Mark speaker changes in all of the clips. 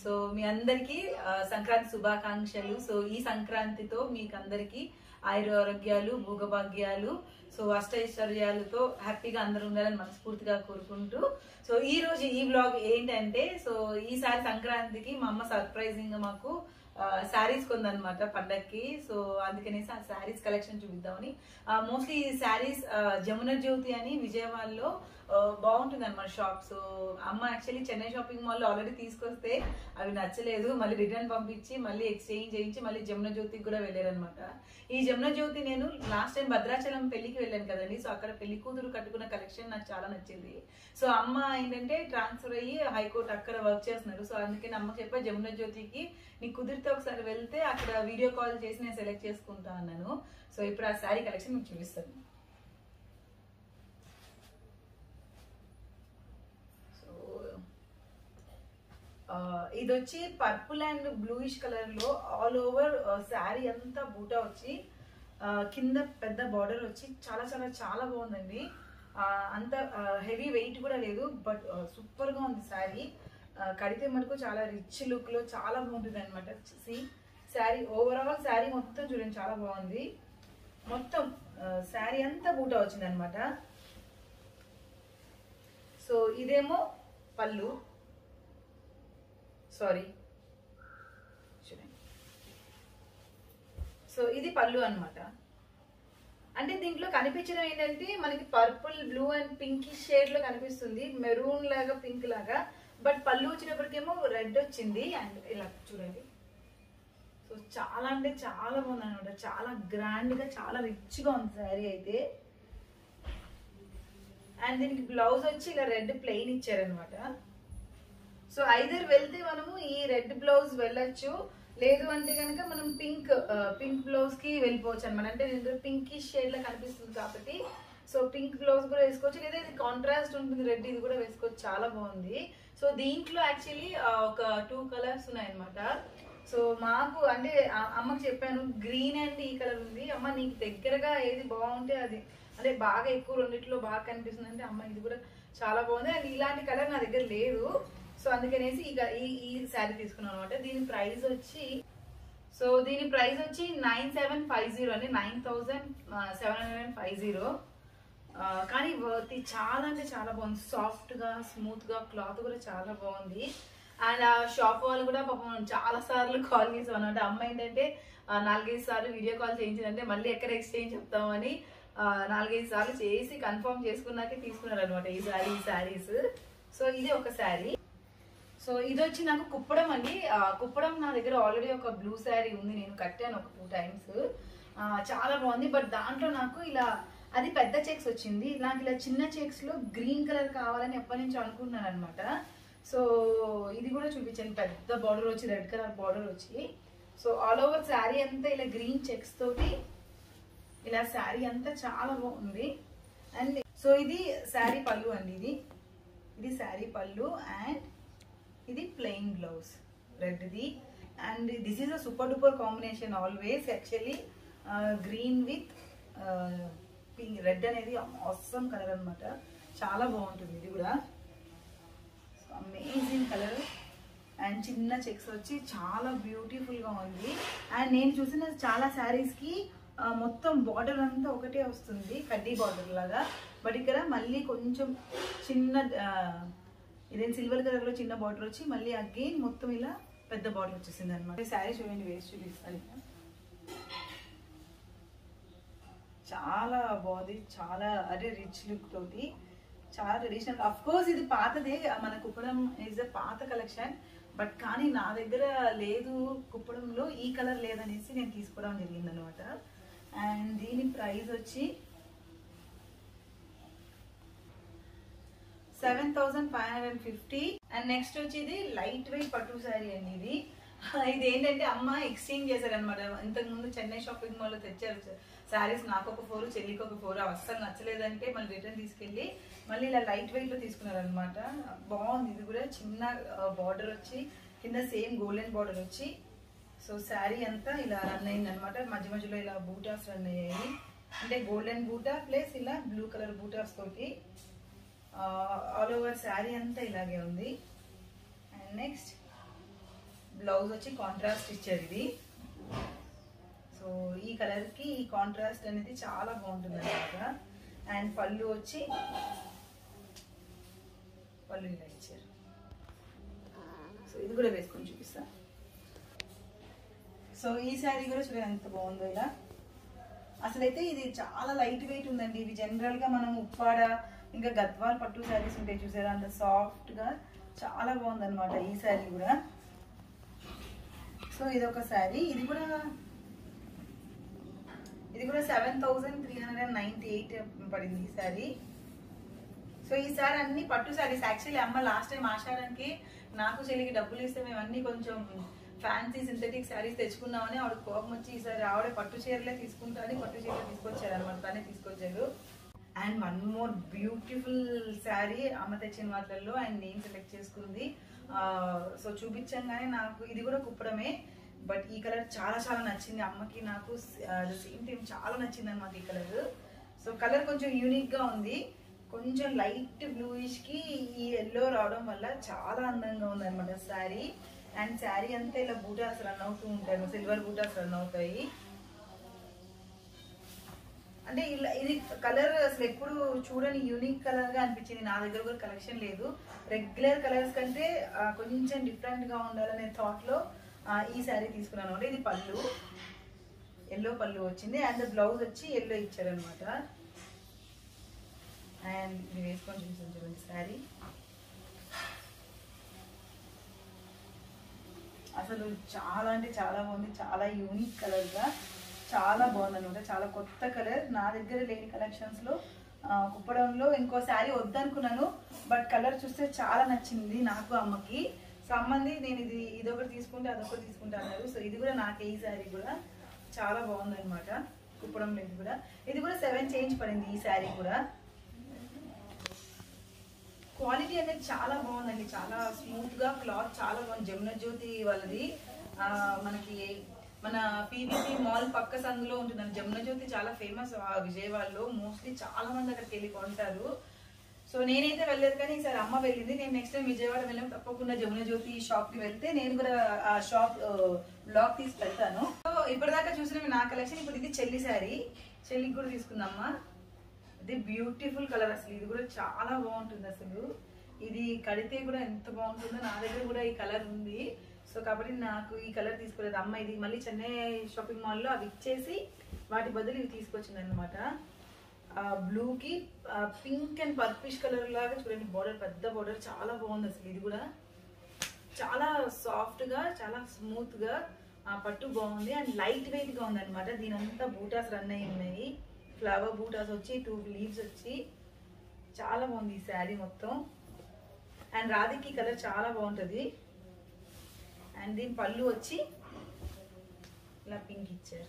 Speaker 1: So మీ అందరికీ ఆ, సంక్రాంతి శుభాకాంక్షలు సో ఈ సంక్రాంతితో మీకు అందరికీ ఆయురారోగ్యాలు భోగభాగ్యాలు సో అష్టైశ్వర్యాలతో హ్యాపీగా అందరూ ఉండాలని మనస్ఫూర్తిగా కోరుకుంటూ సో ఈ రోజు ఈ బ్లాగ్ ఏంటంటే సో ఈసారి సంక్రాంతికి మా అమ్మ సర్ప్రైజింగ్ గా మాకు శారీస్ కొందనమాట పండక్కి సో అందుకనేసి ఆ శారీస్ కలెక్షన్ చూపిద్దామని మోస్ట్లీ ఈ శారీస్ జమున జ్యోతి అని విజయవాడలో బాగుంటుంది అనమాట షాప్ సో అమ్మ యాక్చువల్లీ చెన్నై షాపింగ్ మాల్ లో ఆల్రెడీ తీసుకొస్తే అవి నచ్చలేదు మళ్ళీ రిటర్న్ పంపించి మళ్ళీ ఎక్స్చేంజ్ చేయించి మళ్ళీ జమున జ్యోతికి కూడా వెళ్ళారనమాట ఈ జమున జ్యోతి నేను లాస్ట్ టైం భద్రాచలం పెళ్లికి వెళ్ళాను కదండి సో అక్కడ పెళ్లి కూతురు కట్టుకున్న కలెక్షన్ నాకు చాలా నచ్చింది సో అమ్మ ఏంటంటే ట్రాన్స్ఫర్ అయ్యి హైకోర్టు అక్కడ వర్క్ చేస్తున్నారు సో అందుకని అమ్మ చెప్పా జమున జ్యోతికి నీకు కుదిరితే ఒకసారి వెళ్తే అక్కడ వీడియో కాల్ చేసి నేను సెలెక్ట్ చేసుకుంటా అన్నాను సో ఇప్పుడు ఆ శారీ కలెక్షన్ మీకు చూపిస్తాను సో ఆ, ఇది వచ్చి పర్పుల్ అండ్ బ్లూయిష్ కలర్ లో ఆల్ ఓవర్ శారీ అంతా బూటా వచ్చి ఆ, కింద పెద్ద బార్డర్ వచ్చి చాలా చాలా చాలా బాగుందండి ఆ, అంత హెవీ వెయిట్ కూడా లేదు బట్ సూపర్ గా ఉంది శారీ కడితే మటుకు చాలా రిచ్ లుక్ లో చాలా బాగుంటుంది అనమాట సి శారీ ఓవరాల్ శారీ మొత్తం చూడండి చాలా బాగుంది మొత్తం శారీ అంతా బూటా వచ్చింది అనమాట సో ఇదేమో పళ్ళు సారీ చూడండి సో ఇది పళ్ళు అన్నమాట అంటే దీంట్లో కనిపించడం ఏంటంటే మనకి purple blue and pink shade లో కనిపిస్తుంది మెరూన్ లాగా పింక్ లాగా బట్ పళ్ళు వచ్చినప్పటికేమో రెడ్ వచ్చింది అండ్ ఇలా చూడండి సో చాలా అంటే చాలా బాగుంది అనమాట చాలా గ్రాండ్ గా చాలా రిచ్ గా ఉంది శారీ అయితే అండ్ దీనికి బ్లౌజ్ వచ్చి ఇలా రెడ్ ప్లెయిన్ ఇచ్చారనమాట సో ఐదర్ వెళ్తే మనము ఈ రెడ్ బ్లౌజ్ వెళ్ళొచ్చు లేదు అంటే కనుక మనం పింక్ పింక్ బ్లౌజ్ కి వెళ్ళిపోవచ్చు అనమాట అంటే దీంట్లో పింక్ షేడ్ లా కనిపిస్తుంది కాబట్టి సో పింక్ బ్లౌజ్ కూడా వేసుకోవచ్చు లేదా ఇది కాంట్రాస్ట్ ఉంటుంది రెడ్ ఇది కూడా వేసుకోవచ్చు చాలా బాగుంది సో దీంట్లో యాక్చువల్లీ ఒక టూ కలర్స్ ఉన్నాయన్నమాట సో మాకు అంటే ఆ- అమ్మకి చెప్పాను గ్రీన్ అండ్ ఈ కలర్ ఉంది అమ్మ నీకు దగ్గరగా ఏది బాగుంటే అది అంటే బాగా ఎక్కువ రెండిట్లో బాగా కనిపిస్తుంది అంటే అమ్మ ఇది కూడా చాలా బాగుంది అండ్ ఇలాంటి కలర్ నా దగ్గర లేదు సో అందుకనేసి ఈ క- ఈ ఈ శారీ తీసుకున్నాను అనమాట దీని ప్రైస్ వచ్చి సో దీని ప్రైస్ వచ్చి నైన్ సెవెన్ ఫైవ్ జీరో అండి nine thousand seven hundred and five zero కానీ వర్తి చాలా అంటే చాలా బాగుంది సాఫ్ట్ గా స్మూత్ గా క్లాత్ కూడా చాలా బాగుంది అండ్ ఆ షాప్ వాళ్ళు కూడా పాపం చాలా సార్లు కాల్ చేసాం అనమాట అమ్మ ఏంటంటే ఆ, నాలుగైదు సార్లు వీడియో కాల్ చేయించిందంటే మళ్ళీ ఎక్కడ ఎక్స్చేంజ్ చెప్తామని ఆ, నాలుగైదు సార్లు చేసి కన్ఫర్మ్ చేసుకున్నాకే తీసుకున్నారు అనమాట ఈ శారీ ఈ శారీస్ సో ఇది ఒక శారీ సో ఇది వచ్చి నాకు కుప్పడం అండి ఆ, కుప్పడం నా దగ్గర ఆల్రెడీ ఒక బ్లూ శారీ ఉంది నేను కట్టాను ఒక టూ టైమ్స్ చాలా బాగుంది బట్ దాంట్లో నాకు ఇలా అది పెద్ద చెక్స్ వచ్చింది నాకు ఇలా చిన్న చెక్స్ లో గ్రీన్ కలర్ కావాలని ఎప్పటి నుంచో అనుకుంటున్నాను అనమాట సో ఇది కూడా చూపించాను పెద్ద బార్డర్ వచ్చి రెడ్ కలర్ బార్డర్ వచ్చి సో ఆల్ ఓవర్ శారీ అంతా ఇలా గ్రీన్ చెక్స్ తోటి ఇలా శారీ అంతా చాలా బాగుంది అండ్ సో ఇది శారీ పళ్ళు అండి ఇది ఇది శారీ పళ్ళు అండ్ ఇది ప్లెయిన్ బ్లౌజ్ రెడ్ది and this is a super duper combination always actually green with pink red అనేది అవసరం కలర్ అన్నమాట చాలా బాగుంటుంది ఇది కూడా అమేజింగ్ కలర్ అండ్ చిన్న చెక్స్ వచ్చి చాలా బ్యూటిఫుల్ గా ఉంది అండ్ నేను చూసిన చాలా శారీస్ కి ఆ, మొత్తం బార్డర్ అంతా ఒకటే వస్తుంది కడ్డీ బార్డర్ లాగా బట్ ఇక్కడ మళ్ళీ కొంచెం చిన్న ఆ, ఇదేం సిల్వర్ కలర్ లో చిన్న బార్డర్ వచ్చి మళ్ళీ అగైన్ మొత్తం ఇలా పెద్ద బార్డర్ వచ్చేసింది అనమాట శారీ చూడండి వేస్ట్ చూపిస్తాను ఇక్కడ. చాలా బాగుంది చాలా అదే రిచ్ లుక్ తోటి చాలా ట్రెడిషనల్ అఫ్ కోర్స్ ఇది పాతదే మన కుప్పడం ఈజ్ అ పాత కలెక్షన్ బట్ కానీ నా దగ్గర లేదు కుప్పడంలో ఈ కలర్ లేదనేసి నేను తీసుకోవడం జరిగింది అనమాట అండ్ దీని ప్రైస్ వచ్చి seven thousand five hundred and fifty and next వచ్చి ఇది లైట్ వెయిట్ పట్టు శారీ అండి ఇది ఇది ఏంటంటే అమ్మ ఎక్స్చేంజ్ చేశారనమాట ఇంతకు ముందు చెన్నై షాపింగ్ మాల్ లో తెచ్చారు శారీస్ నాకు ఒక ఫోర్ చెల్లికి ఒక ఫోర్ అస్సలు నచ్చలేదంటే మళ్ళీ రిటర్న్ తీసుకెళ్ళి మళ్ళీ ఇలా లైట్ వెయిట్ లో తీసుకున్నారనమాట బాగుంది ఇది కూడా చిన్న బార్డర్ వచ్చి కింద సేమ్ గోల్డెన్ బార్డర్ వచ్చి సో శారీ అంతా ఇలా రన్ అయింది అనమాట మధ్య మధ్యలో ఇలా బూటాస్ రన్ అయ్యాయి అంటే గోల్డెన్ బూటా ప్లస్ ఇలా బ్లూ కలర్ బూటాస్ తోటి ఆల్ ఓవర్ శారీ అంతా ఇలాగే ఉంది అండ్ నెక్స్ట్ బ్లౌజ్ వచ్చి కాంట్రాస్ట్ ఇచ్చారు ఇది సో ఈ కలర్ కి ఈ కాంట్రాస్ట్ అనేది చాలా బాగుంటుంది అనమాట అండ్ పళ్ళు వచ్చి పళ్ళు ఇలా ఇచ్చారు సో ఇది కూడా వేసుకొని చూపిస్తా సో ఈ శారీ కూడా చూడండి ఎంత బాగుందో ఇలా అసలైతే ఇది చాలా లైట్ వెయిట్ ఉందండి ఇవి జనరల్ గా మనం ఉప్పాడ ఇంకా గద్వాల్ పట్టు శారీస్ ఉంటాయి చూసారా అంత సాఫ్ట్ గా చాలా బాగుందన్నమాట ఈ శారీ కూడా సో ఇది ఒక శారీ ఇది కూడా ఇది కూడా seven thousand three hundred and ninety eight పడింది ఈ శారీ సో ఈసారి అన్ని పట్టు శారీస్ యాక్చువల్లీ అమ్మ లాస్ట్ టైం ఆషాఢంకి నాకు చెల్లికి డబ్బులు ఇస్తే మేము అన్ని కొంచెం ఫ్యాన్సీ సింథటిక్ శారీస్ తెచ్చుకున్నామని ఆవిడ కోపం వచ్చి ఈసారి ఆవిడ పట్టు చీరలే తీసుకుంటా అని పట్టు చీరలు తీసుకొచ్చారు అనమాట తనే తీసుకొచ్చారు and one more beautiful sari అమ్మ తెచ్చిన వాటిల్లో అండ్ నేను సెలెక్ట్ చేసుకుంది సో చూపించంగానే నాకు ఇది కూడా కుప్పడమే బట్ ఈ కలర్ చాలా చాలా నచ్చింది అమ్మకి నాకు సేమ్ టైం చాలా నచ్చింది అనమాట ఈ కలర్ సో కలర్ కొంచెం యూనిక్ గా ఉంది కొంచెం లైట్ బ్లూయిష్ కి ఈ ఎల్లో రావడం వల్ల చాలా అందంగా ఉంది అనమాట శారీ అండ్ శారీ అంతా ఇలా బూటాస్ రన్ అవుతూ ఉంటాయి సిల్వర్ బూటాస్ రన్ అవుతాయి అంటే ఇలా ఇది కలర్ అసలు ఎప్పుడు చూడని యూనిక్ కలర్ గా అనిపించింది నా దగ్గర కూడా కలెక్షన్ లేదు రెగ్యులర్ కలర్స్ కంటే ఆ, కొంచెం డిఫరెంట్ గా ఉండాలనే థాట్ లో ఆ, ఈ శారీ తీసుకున్నాను అంటే ఇది పళ్ళు ఎల్లో పళ్ళు వచ్చింది అండ్ బ్లౌజ్ వచ్చి ఎల్లో ఇచ్చారనమాట అండ్ ఇది వేసుకొని చూసాను చూడండి శారీ అసలు చాలా అంటే చాలా బాగుంది చాలా యూనిక్ కలర్ గా చాలా బాగుంది అనమాట చాలా కొత్త కలర్ నా దగ్గర లేని కలెక్షన్స్ లో ఆ, కుప్పడంలో ఇంకో శారీ వద్దనుకున్నాను బట్ కలర్ చూస్తే చాలా నచ్చింది నాకు అమ్మకి సంబంధి నేను ఇది ఇదొకటి తీసుకుంటే అదొకటి తీసుకుంటా అన్నారు సో ఇది కూడా నాకే ఈ శారీ కూడా చాలా బాగుంది అనమాట కుప్పడంలో ఇది కూడా ఇది కూడా సెవెన్ చేంజ్ పడింది ఈ శారీ కూడా క్వాలిటీ అనేది చాలా బాగుందండి చాలా స్మూత్ గా క్లాత్ చాలా బాగుంది జమున జ్యోతి వాళ్ళది ఆ, మనకి మన పీవీపీ మాల్ పక్క సందులో ఉంటుందండి జమున జ్యోతి చాలా ఫేమస్ విజయవాడలో మోస్ట్లీ చాలా మంది అక్కడికి వెళ్ళి కొంటారు సో నేనైతే వెళ్ళలేదు కానీ ఈసారి అమ్మ వెళ్ళింది నేను నెక్స్ట్ టైం విజయవాడ వెళ్ళాం తప్పకుండా జమున జ్యోతి షాప్ కి వెళ్తే నేను కూడా ఆ షాప్ బ్లాగ్ తీసి పెడతాను సో ఇప్పటిదాకా చూసిన నా కలెక్షన్ ఇప్పుడు ఇది చెల్లి శారీ చెల్లికి కూడా తీసుకుందామా ఇది బ్యూటిఫుల్ కలర్ అసలు ఇది కూడా చాలా బాగుంటుంది అసలు ఇది కడితే కూడా ఎంత బాగుంటుందో నా దగ్గర కూడా ఈ కలర్ ఉంది సో కాబట్టి నాకు ఈ కలర్ తీసుకోలేదు అమ్మ ఇది మళ్ళీ చెన్నై షాపింగ్ మాల్లో అవి ఇచ్చేసి వాటి బదులు ఇవి తీసుకొచ్చింది అనమాట బ్లూ కి పింక్ అండ్ పర్పిష్ కలర్ లాగా చూడండి బార్డర్ పెద్ద బార్డర్ చాలా బాగుంది అసలు ఇది కూడా చాలా సాఫ్ట్ గా చాలా స్మూత్ గా ఆ పట్టు బాగుంది అండ్ లైట్ వెయిట్ గా ఉంది అనమాట దీని అంతా బూటాస్ రన్ అయి ఉన్నాయి ఫ్లవర్ బూటాస్ వచ్చి టూ లీవ్స్ వచ్చి చాలా బాగుంది ఈ శారీ మొత్తం అండ్ రాధికి కలర్ చాలా బాగుంటుంది అండ్ దీని పళ్ళు వచ్చి ఇలా పింక్ ఇచ్చారు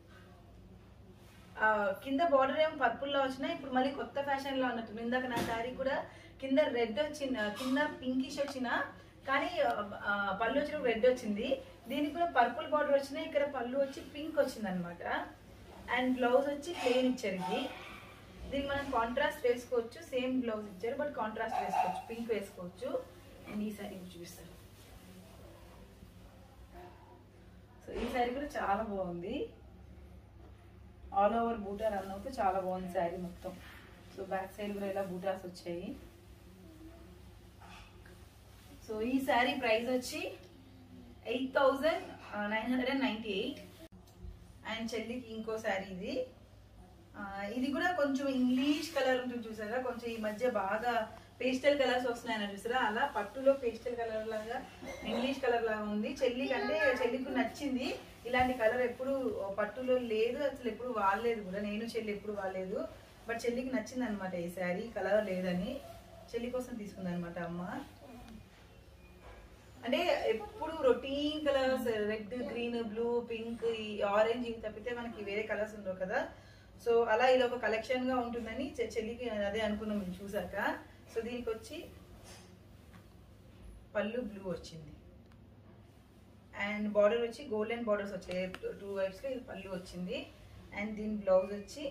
Speaker 1: ఆ, కింద బార్డర్ ఏమో పర్పుల్ లో వచ్చినా ఇప్పుడు మళ్ళీ కొత్త ఫ్యాషన్ లో ఉన్నట్టు ఇందాక నా శారీ కూడా కింద రెడ్ వచ్చిన కింద పింకిష్ వచ్చిన కానీ ఆ, పళ్ళు వచ్చిన రెడ్ వచ్చింది దీనికి కూడా పర్పుల్ బార్డర్ వచ్చినా ఇక్కడ పళ్ళు వచ్చి పింక్ వచ్చింది అనమాట అండ్ బ్లౌజ్ వచ్చి ప్లెయిన్ ఇచ్చారు ఇది దీనికి మనం కాంట్రాస్ట్ వేసుకోవచ్చు సేమ్ బ్లౌజ్ ఇచ్చారు బట్ కాంట్రాస్ట్ వేసుకోవచ్చు పింక్ వేసుకోవచ్చు అండ్ ఈ శారీ చూపిస్తాను సో ఈ శారీ కూడా చాలా బాగుంది ఆల్ ఓవర్ బూటా రన్ అవుతూ చాలా బాగుంది శారీ మొత్తం సో బ్యాక్ సైడ్ కూడా ఇలా బూటాస్ వచ్చాయి సో ఈ శారీ ప్రైస్ వచ్చి eight thousand nine hundred and ninety eight and చెల్లికి ఇంకో శారీ ఇది ఆ, ఇది కూడా కొంచెం ఇంగ్లీష్ కలర్ ఉంటుంది చూసారా కొంచెం ఈ మధ్య బాగా పేస్టల్ కలర్స్ వస్తున్నాయని చూసారా అలా పట్టులో పేస్టల్ కలర్ లాగా ఇంగ్లీష్ కలర్ లాగా ఉంది చెల్లికి అంటే చెల్లికి నచ్చింది ఇలాంటి కలర్ ఎప్పుడు పట్టులో లేదు అసలు ఎప్పుడు వాడలేదు కూడా నేను చెల్లి ఎప్పుడు వాడలేదు బట్ చెల్లికి నచ్చింది అనమాట ఈ శారీ కలర్ లేదని చెల్లి కోసం తీసుకుంది అనమాట అమ్మ అంటే ఎప్పుడు routine colours red green blue pink ఈ ఆరెంజ్ ఇవి తప్పితే మనకి వేరే కలర్స్ ఉండవు కదా సో అలా ఇది ఒక కలెక్షన్ గా ఉంటుందని చె- చెల్లికి అదే అనుకున్నాం మేము చూసాక సో దీనికి వచ్చి పళ్ళు బ్లూ వచ్చింది అండ్ బార్డర్ వచ్చి గోల్డెన్ బార్డర్స్ వచ్చాయి టూ వైప్స్ లో ఇది పళ్ళు వచ్చింది అండ్ దీని బ్లౌజ్ వచ్చి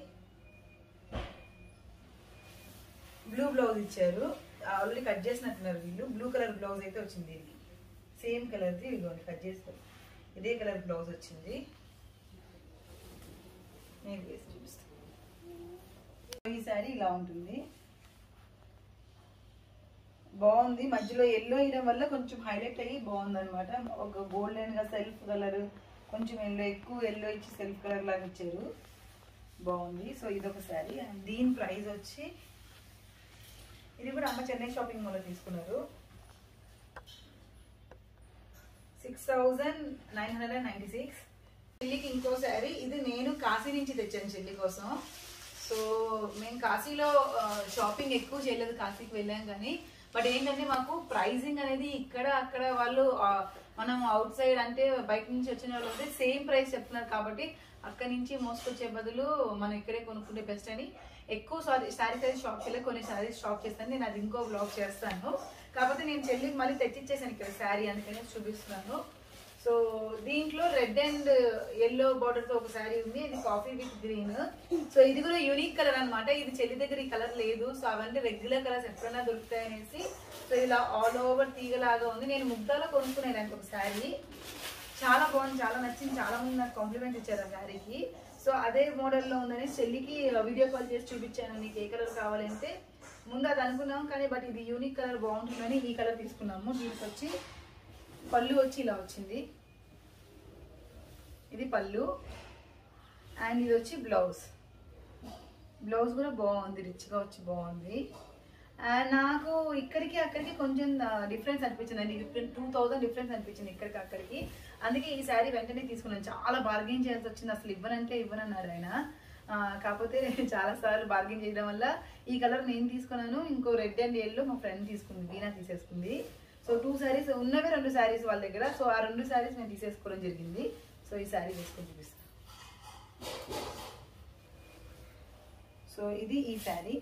Speaker 1: బ్లూ బ్లౌజ్ ఇచ్చారు ఆల్రెడీ కట్ చేసినట్టున్నారు వీళ్ళు బ్లూ కలర్ బ్లౌజ్ అయితే వచ్చింది దీనికి సేమ్ కలర్ది ఇదిగోండి కట్ చేసుకో ఇదే కలర్ బ్లౌజ్ వచ్చింది నేను వేసి చూపిస్తాను ఈ శారీ ఇలా ఉంటుంది బాగుంది మధ్యలో ఎల్లో వేయడం వల్ల కొంచెం హైలైట్ అయ్యి బాగుంది అనమాట ఒక గోల్డెన్ గా సెల్ఫ్ కలర్ కొంచెం ఎల్లో ఎక్కువ ఎల్లో ఇచ్చి సెల్ఫ్ కలర్ లాగా ఇచ్చారు బాగుంది సో ఇది ఒక శారీ అండ్ దీని ప్రైస్ వచ్చి ఇది కూడా అమ్మ చెన్నై షాపింగ్ మాల్లో తీసుకున్నారు six thousand nine hundred and ninety six చెల్లికి ఇంకో శారీ ఇది నేను కాశీ నుంచి తెచ్చాను చెల్లి కోసం సో మేము కాశీలో షాపింగ్ ఎక్కువ చేయలేదు కాశీకి వెళ్ళాం కానీ బట్ ఏంటంటే మాకు ప్రైజింగ్ అనేది ఇక్కడ అక్కడ వాళ్ళు ఆ, మనం అవుట్ సైడ్ అంటే బయట నుంచి వచ్చిన వాళ్ళు అయితే సేమ్ ప్రైస్ చెప్తున్నారు కాబట్టి అక్కడి నుంచి మోసుకొచ్చే బదులు మనం ఇక్కడే కొనుక్కుంటే బెస్ట్ అని ఎక్కువ సారీ శారీస్ అయితే షాప్ చేయలేదు కొన్ని శారీస్ షాప్ చేస్తాను నేను అది ఇంకో బ్లాగ్ చేస్తాను కాకపోతే నేను చెల్లికి మళ్ళీ తెచ్చిచ్చేసాను ఇక్కడ శారీ అందుకనే చూపిస్తున్నాను సో దీంట్లో రెడ్ అండ్ ఎల్లో బార్డర్ తో ఒక శారీ ఉంది ఇది కాఫీ విత్ గ్రీన్ సో ఇది కూడా యూనిక్ కలర్ అన్నమాట ఇది చెల్లి దగ్గర ఈ కలర్ లేదు సో అవన్నీ రెగ్యులర్ కలర్స్ ఎప్పుడైనా దొరుకుతాయి అనేసి సో ఇలా ఆల్ ఓవర్ తీగలాగా ఉంది నేను ముగ్ధాలో కొనుక్కునేదానికి ఒక శారీ చాలా బాగుంది చాలా నచ్చింది చాలా మంది నాకు కాంప్లిమెంట్ ఇచ్చారు ఆ శారీకి సో అదే మోడల్లో ఉందని చెల్లికి వీడియో కాల్ చేసి చూపించాను నీకు ఏ కలర్ కావాలంటే ముందు అది అనుకున్నాం కానీ బట్ ఇది యూనిక్ కలర్ బాగుంటుందని ఈ కలర్ తీసుకున్నాము దీనికి వచ్చి పళ్ళు వచ్చి ఇలా వచ్చింది ఇది పళ్ళు అండ్ ఇది వచ్చి బ్లౌజ్ బ్లౌజ్ కూడా బాగుంది రిచ్గా వచ్చి బాగుంది అండ్ నాకు ఇక్కడికి అక్కడికి కొంచెం డిఫరెన్స్ అనిపించింది అండి డిఫరెంట్ టూ థౌజండ్ డిఫరెన్స్ అనిపించింది ఇక్కడికి అక్కడికి అందుకే ఈ శారీ వెంటనే తీసుకున్నాను చాలా బార్గెన్ చేయాల్సి వచ్చింది అసలు ఇవ్వనంటే ఇవ్వనన్నారు ఆయన ఆ, కాకపోతే చాలా సార్లు బార్గెన్ చేయడం వల్ల ఈ కలర్ నేను తీసుకున్నాను ఇంకో రెడ్ అండ్ ఎల్లో మా ఫ్రెండ్ తీసుకుంది వీణా తీసేసుకుంది సో టూ శారీస్ ఉన్నవే రెండు శారీస్ వాళ్ళ దగ్గర సో ఆ రెండు శారీస్ నేను తీసేసుకోవడం జరిగింది సో ఈ శారీ వేసుకొని చూపిస్తాను సో ఇది ఈ శారీ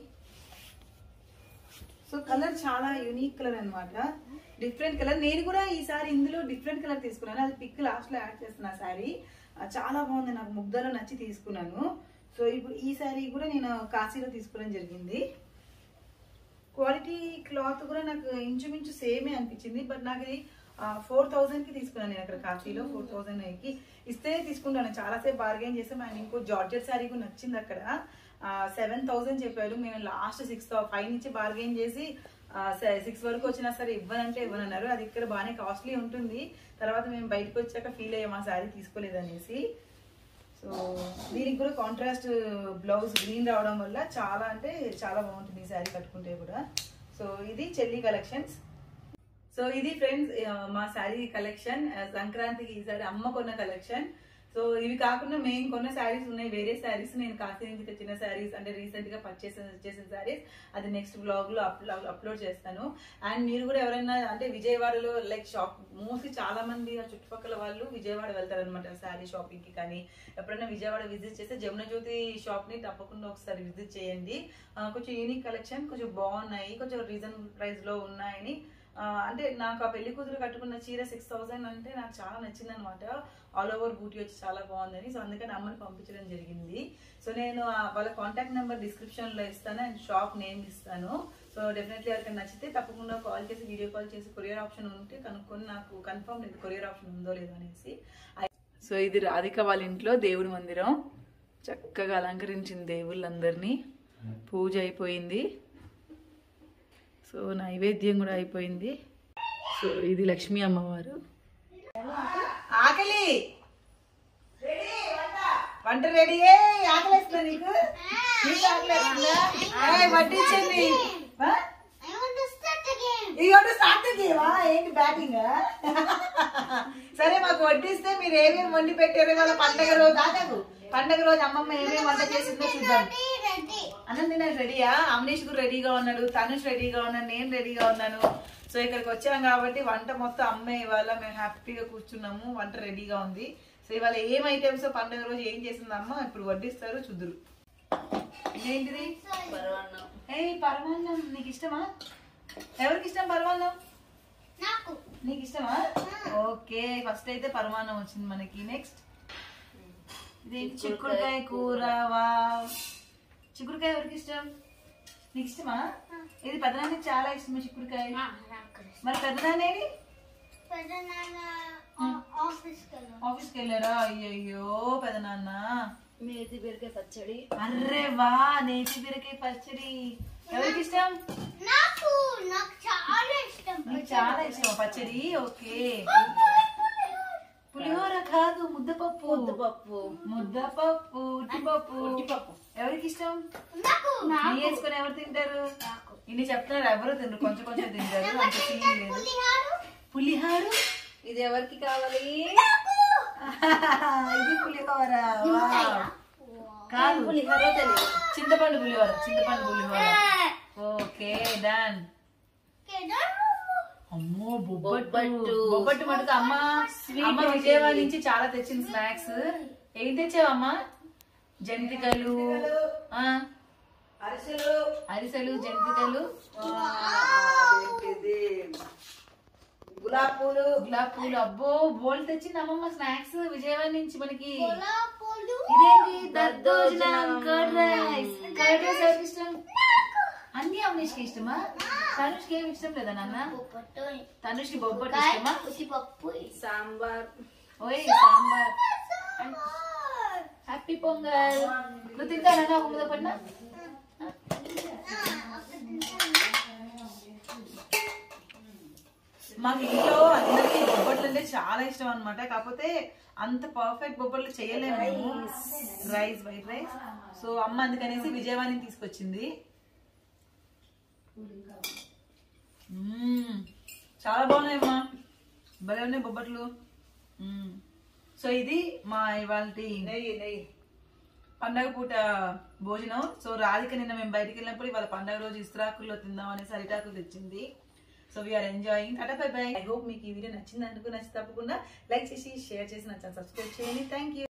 Speaker 1: సో కలర్ చాలా యూనిక్ కలర్ అన్నమాట డిఫరెంట్ కలర్ నేను కూడా ఈసారి ఇందులో డిఫరెంట్ కలర్ తీసుకున్నాను అది పిక్ లాస్ట్ లో యాడ్ చేస్తున్నా శారీ చాలా బాగుంది నాకు ముగ్ధలో నచ్చి తీసుకున్నాను సో ఇప్పుడు ఈ శారీ కూడా నేను కాశీలో తీసుకోవడం జరిగింది క్వాలిటీ క్లాత్ కూడా నాకు ఇంచుమించు సేమే అనిపించింది బట్ నాకు ఇది ఫోర్ థౌజండ్ కి తీసుకున్నాను నేను అక్కడ కాశీలో ఫోర్ థౌజండ్ కి ఇస్తే తీసుకుంటాను చాలాసేపు బార్గెన్ చేసాం అండ్ ఇంకో జార్జెట్ శారీ కూడా నచ్చింది అక్కడ సెవెన్ థౌజండ్ చెప్పారు మేము లాస్ట్ సిక్స్ ఫైవ్ నుంచి బార్గెన్ చేసి సిక్స్ వరకు వచ్చినా సరే ఇవ్వనంటే ఇవ్వనన్నారు అది ఇక్కడ బాగానే కాస్ట్లీ ఉంటుంది తర్వాత మేము బయటకు వచ్చాక ఫీల్ అయ్యాం ఆ శారీ తీసుకోలేదనేసి సో దీనికి కూడా కాంట్రాస్ట్ బ్లౌజ్ గ్రీన్ రావడం వల్ల చాలా అంటే చాలా బాగుంటుంది ఈ శారీ కట్టుకుంటే కూడా సో ఇది చెల్లి కలెక్షన్స్ సో ఇది ఫ్రెండ్స్ మా శారీ కలెక్షన్ సంక్రాంతికి ఈసారి అమ్మ కొన్న కలెక్షన్ సో ఇవి కాకుండా మేము కొన్న శారీస్ ఉన్నాయి వేరే శారీస్ నేను కాశీ నుంచి తెచ్చిన శారీస్ అంటే రీసెంట్ గా పర్చేస్ చేసిన శారీస్ అది నెక్స్ట్ బ్లాగ్ లో అప్లోడ్ అప్లోడ్ చేస్తాను అండ్ మీరు కూడా ఎవరైనా అంటే విజయవాడలో లైక్ షాప్ మోస్ట్లీ చాలా మంది ఆ చుట్టుపక్కల వాళ్ళు విజయవాడ వెళ్తారు అనమాట శారీ షాపింగ్ కి కానీ ఎప్పుడైనా విజయవాడ విజిట్ చేస్తే జమున జ్యోతి షాప్ ని తప్పకుండా ఒకసారి విజిట్ చేయండి ఆ, కొంచెం యూనిక్ కలెక్షన్ కొంచెం బాగున్నాయి కొంచెం రీజనబుల్ ప్రైస్ లో ఉన్నాయని ఆ, అంటే నాకు ఆ పెళ్లి కూతురు కట్టుకున్న చీర సిక్స్ థౌసండ్ అంటే నాకు చాలా నచ్చింది అనమాట ఆల్ ఓవర్ బూటీ వచ్చి చాలా బాగుందని సో అందుకని అమ్మని పంపించడం జరిగింది సో నేను ఆ వాళ్ళ కాంటాక్ట్ నెంబర్ డిస్క్రిప్షన్ లో ఇస్తాను అండ్ షాప్ నేమ్ ఇస్తాను సో డెఫినెట్లీ ఎవరికైనా నచ్చితే తప్పకుండా కాల్ చేసి వీడియో కాల్ చేసి కొరియర్ ఆప్షన్ ఉంటే కనుక్కొని నాకు కన్ఫర్మ్ లేదు కొరియర్ ఆప్షన్ ఉందో లేదో అనేసి సో ఇది రాధిక వాళ్ళ ఇంట్లో దేవుడి మందిరం చక్కగా అలంకరించింది దేవుళ్ళందరినీ పూజ అయిపోయింది సో నైవేద్యం కూడా అయిపోయింది సో ఇది లక్ష్మీ అమ్మవారు ఆకలి వంట రెడీ ఆకలి వేస్తుందా నీకు నీకు ఆకలి వేస్తుందా ఏయ్, వడ్డించండి ఆ? ఇదిగోటి స్టార్ట్ చేయవా ఏంటి బ్యాటింగ్ సరే మాకు వడ్డిస్తే మీరు ఏమేమి వండి పెట్టారు వాళ్ళ పండగ రోజు ఆగదు పండగ రోజు అమ్మమ్మ ఏమేమి వంట చేసిందో చూద్దాం అన్నం తినడానికి రెడీయా అమనీష్ కూడా రెడీగా ఉన్నాడు తనుష్ రెడీగా ఉన్నాడు నేను రెడీగా ఉన్నాను సో ఇక్కడికి వచ్చాం కాబట్టి వంట మొత్తం అమ్మే ఇవాళ మేము హ్యాపీగా కూర్చున్నాము వంట రెడీగా ఉంది సో ఇవాళ ఏం ఐటమ్స్ పండుగ రోజు ఏం చేసింది అమ్మ ఇప్పుడు వడ్డిస్తారు చూద్దురు ఏంటిది ఏ పరమాన్నం నీకు ఇష్టమా ఎవరికి ఇష్టం పరమాన్నం నీకు ఇష్టమా ఓకే ఫస్ట్ అయితే పరమాన్నం వచ్చింది మనకి నెక్స్ట్ ఇదేంటి చిక్కుడుకాయ కూర వా చిక్కుడుకాయ ఎవరికి ఇష్టం నీకు ఇష్టమా ఇది పెద్దనానికి చాలా ఇష్టమా చిక్కుడుకాయ మరి పెద్దనాన్నేది
Speaker 2: పెదనాన్న ఆఫీస్కి వెళ్ళాం
Speaker 1: ఆఫీస్కి వెళ్ళారా అయ్యయ్యో పెదనాన్న
Speaker 3: మేతి బీరకాయ పచ్చడి
Speaker 1: అర్రే వా నేతి బీరకాయ పచ్చడి ఎవరికి ఇష్టం
Speaker 2: నాకు నాకు చాలా ఇష్టం
Speaker 1: నీకు చాలా ఇష్టం పచ్చడి ఓకే పులిహోర కాదు ముద్దపప్పు
Speaker 3: ముద్దపప్పు
Speaker 1: ముద్దపప్పు ఉట్టిపప్పు
Speaker 3: ఉట్టిపప్పు.
Speaker 1: ఎవరికి ఇష్టం
Speaker 2: నాకు
Speaker 1: నెయ్యి వేసుకొని ఎవరు తింటారు ఇన్ని చెప్తున్నారు ఎవరు తినరు కొంచెం కొంచెం తింటారు అంత సీన్ లేదు
Speaker 2: పులిహారు
Speaker 1: పులిహారు
Speaker 3: ఇది ఎవరికి కావాలి
Speaker 1: ఇది పులిహోర వావ్. కాదు
Speaker 3: పులిహోర తెలియదు
Speaker 1: చింతపండు పులిహోర చింతపండు పులిహోర ఓకే డన్ అమ్మో బొబ్బట్టు
Speaker 3: బొబ్బట్టు.
Speaker 1: బొబ్బట్టు మటుకు అమ్మ అమ్మ విజయవాడ నుంచి చాలా తెచ్చింది స్నాక్స్ ఏం తెచ్చావమ్మా జంతికలు ఆ,
Speaker 3: అరిసెలు
Speaker 1: అరిసెలు జంతికలు
Speaker 3: ఇది గులాబ్ పూలు
Speaker 1: గులాబ్ పూలు అబ్బో బోల్ తెచ్చింది అమ్మమ్మ స్నాక్స్ విజయవాడ నుంచి మనకి
Speaker 2: పూలు
Speaker 1: ఇదేంటి దద్దోజనం కర్డ్ రైస్ కర్డ్ రైస్ ఎవరికి ఇష్టం అన్ని అమ్నేష్కి ఇష్టమా తనుష్కి ఏమి ఇష్టం లేదా నాన్న
Speaker 2: బొబ్బట్టు
Speaker 1: తనుష్కి బొబ్బట్టు ఇష్టమా
Speaker 2: ఉసిపప్పు
Speaker 3: సాంబార్
Speaker 1: ఓయ్ సాంబార్ హ్యాపీ పొంగల్ నువ్వు తింటానా ఒక ముద్ద పడినా మాకు ఇంట్లో అందరికీ బొబ్బట్లు అంటే చాలా ఇష్టం అన్నమాట కాకపోతే అంత పర్ఫెక్ట్ బొబ్బట్లు చేయలేము మేము రైస్ వైట్ రైస్ సో అమ్మ అందుకనేసి విజయవాడని తీసుకొచ్చింది మ్మ్. చాలా బాగున్నాయమ్మా భలే ఉన్నాయి బొబ్బట్లు మ్మ్. సో ఇది మా ఇవాళ
Speaker 3: నెయ్యి నెయ్యి
Speaker 1: పండగ పూట భోజనం సో రాధిక నిన్న మేము బయటికి వెళ్ళినప్పుడు ఇవాళ పండగ రోజు ఇస్త్రాకుల్లో తిందాం అనేసి అరిటాకులు తెచ్చింది so we're enjoying tata bye bye I hope మీకు ఈ వీడియో నచ్చింది అనుకు నచ్చి తప్పకుండా లైక్ చేసి షేర్ చేసి నచ్చాను సబ్స్క్రైబ్ చేయండి థ్యాంక్ యూ